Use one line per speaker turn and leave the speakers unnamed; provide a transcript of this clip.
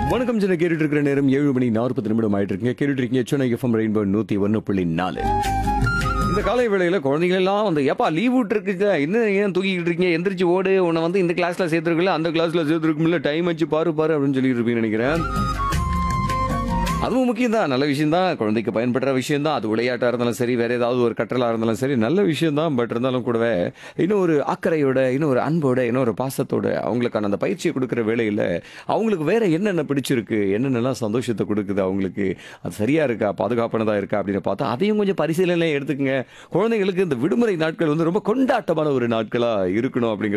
வணக்கம் சின்ன கேட்டுட்டு இருக்கிற நேரம் ஏழு மணி நாற்பது நிமிடம் ஆயிட்டு இருக்குங்க கேட்டுட்டு இருக்கீங்க சென்னை எஃப்எம் ரெயின்போ நூத்தி ஒன்னு புள்ளி நாலு இந்த காலை வேளையில குழந்தைங்க எல்லாம் வந்து ஏப்பா லீவ் விட்டுருக்குங்க இன்னும் ஏன் தூக்கிக்கிட்டு இருக்கீங்க எந்திரிச்சு ஓடு உன்னை வந்து இந்த கிளாஸ்ல சேர்த்துருக்குல்ல அந்த கிளாஸ்ல சேர்த்துருக்கும்ல டைம் வச்சு பாரு பாரு அப்படின்னு சொல்லிட்டு இருப்பீங்கன்னு நினைக்கிறேன் அதுவும் முக்கியம் தான் நல்ல விஷயம் தான் குழந்தைக்கு பயன்படுற விஷயம் தான் அது விளையாட்டாக இருந்தாலும் சரி வேற ஏதாவது ஒரு கற்றலாக இருந்தாலும் சரி நல்ல விஷயம் தான் பட் இருந்தாலும் கூடவே இன்னும் ஒரு அக்கறையோட இன்னும் ஒரு அன்போட இன்னும் ஒரு பாசத்தோட அவங்களுக்கான அந்த பயிற்சியை கொடுக்குற வேலையில் அவங்களுக்கு வேற என்னென்ன பிடிச்சிருக்கு என்னென்னலாம் சந்தோஷத்தை கொடுக்குது அவங்களுக்கு அது சரியா இருக்கா பாதுகாப்பானதா இருக்கா அப்படின்னு பார்த்தா அதையும் கொஞ்சம் பரிசீலனை எடுத்துக்கங்க குழந்தைங்களுக்கு இந்த விடுமுறை நாட்கள் வந்து ரொம்ப கொண்டாட்டமான ஒரு நாட்களா இருக்கணும் அப்படிங்கிறது